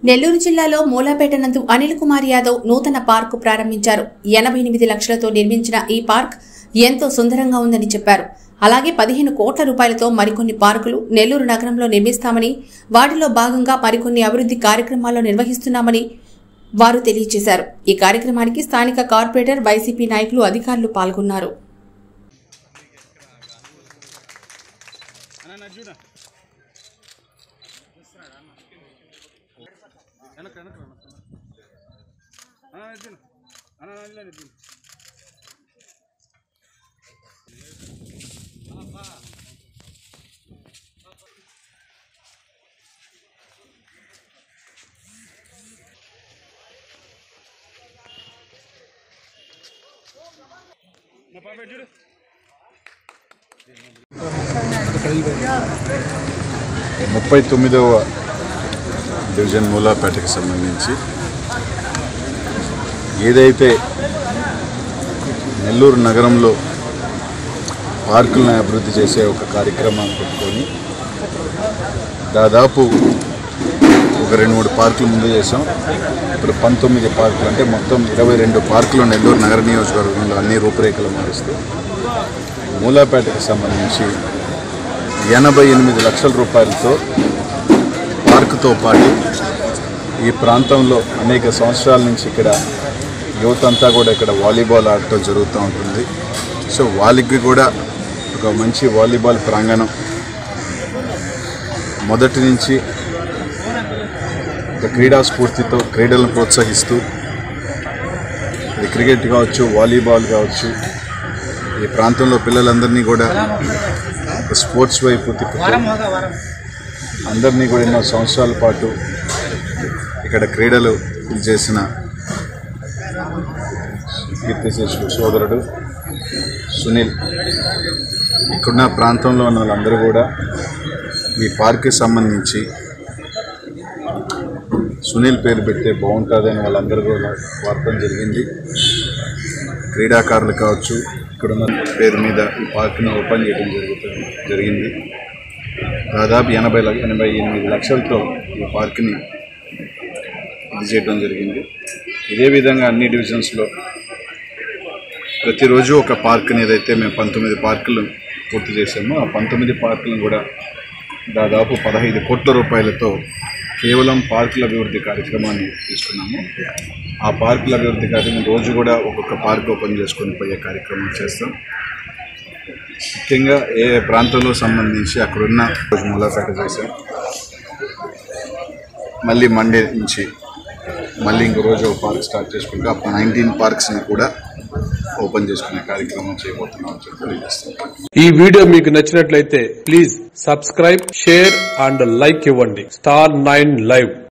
నెల్లూరు జిల్లాలో మూలాపేట నందు అనిల్ కుమార్ యాదవ్ నూతన పార్కు ప్రారంభించారు ఎనభై ఎనిమిది లక్షలతో నిర్మించిన ఈ పార్క్ ఎంతో సుందరంగా ఉందని చెప్పారు అలాగే పదిహేను కోట్ల రూపాయలతో మరికొన్ని పార్కులు నెల్లూరు నగరంలో నిర్మిస్తామని వాటిలో భాగంగా మరికొన్ని అభివృద్ధి కార్యక్రమాల్లో నిర్వహిస్తున్నామని వారు తెలియజేశారు ఈ కార్యక్రమానికి స్థానిక కార్పొరేటర్ వైసీపీ నాయకులు అధికారులు పాల్గొన్నారు అన్న చూడ వెనక వెనక అన్న ఎద్దును అన్న నదిలో ఎద్దును నా పాప చూడు ముప్పై తొమ్మిదవ డివిజన్ మూలాపేటకి సంబంధించి ఏదైతే నెల్లూరు నగరంలో పార్కులను అభివృద్ధి చేసే ఒక కార్యక్రమాన్ని పెట్టుకొని దాదాపు ఒక రెండు మూడు పార్కులు ముందు చేసాం ఇప్పుడు పంతొమ్మిది పార్కులు అంటే మొత్తం ఇరవై రెండు పార్కులు నెల్లూరు నగర నియోజకవర్గంలో అన్ని రూపురేఖలు మారుస్తూ మూలాపేటకి సంబంధించి ఎనభై ఎనిమిది లక్షల రూపాయలతో పార్కుతో పాటు ఈ ప్రాంతంలో అనేక సంవత్సరాల నుంచి ఇక్కడ యువత అంతా కూడా ఇక్కడ వాలీబాల్ ఆడటం జరుగుతూ ఉంటుంది సో వాళ్ళకి కూడా ఒక మంచి వాలీబాల్ ప్రాంగణం మొదటి నుంచి ఒక క్రీడా స్ఫూర్తితో క్రీడలను ప్రోత్సహిస్తూ ఇది క్రికెట్ కావచ్చు వాలీబాల్ కావచ్చు ఈ ప్రాంతంలో పిల్లలందరినీ కూడా ఒక స్పోర్ట్స్ వైపు తిప్పుతూ అందరినీ కూడా ఎన్నో సంవత్సరాల పాటు ఇక్కడ క్రీడలు ఇది చేసిన కీర్తిశేషుడు సోదరుడు సునీల్ ఇక్కడున్న ప్రాంతంలో ఉన్న వాళ్ళందరూ కూడా ఈ పార్క్కి సంబంధించి సునీల్ పేరు పెడితే బాగుంటుందని వాళ్ళందరూ కూడా వాడటం జరిగింది క్రీడాకారులు కావచ్చు ఇక్కడున్న పేరు మీద ఈ పార్క్ని ఓపెన్ చేయడం జరుగుతుంది జరిగింది దాదాపు ఎనభై లక్ష ఎనభై ఎనిమిది లక్షలతో ఈ పార్క్ని ఇది చేయడం జరిగింది ఇదే విధంగా అన్ని డివిజన్స్లో ప్రతిరోజు ఒక పార్క్ని ఏదైతే మేము పంతొమ్మిది పార్కులు పూర్తి చేసామో ఆ పంతొమ్మిది పార్కులను కూడా దాదాపు పదహైదు కోట్ల రూపాయలతో కేవలం పార్కుల అభివృద్ధి కార్యక్రమాన్ని తీసుకున్నాము ఆ పార్కుల అభివృద్ధి కార్యక్రమం రోజు కూడా ఒక్కొక్క పార్క్ ఓపెన్ చేసుకొని పోయే కార్యక్రమం చేస్తాం ముఖ్యంగా ఏ ప్రాంతంలో సంబంధించి అక్కడున్న రోజు మూలాపేట చేశాం మళ్ళీ మండే నుంచి మళ్ళీ ఇంకో రోజు ఒక పార్క్ స్టార్ట్ చేసుకుంటే అప్పుడు నైన్టీన్ పార్క్స్ని కూడా ఓపెన్ చేసుకునే కార్యక్రమం చేయబోతున్నాం అని చెప్పి తెలియజేస్తాం ఈ వీడియో మీకు నచ్చినట్లయితే please subscribe share and like ఇవ్వండి స్టార్ నైన్ లైవ్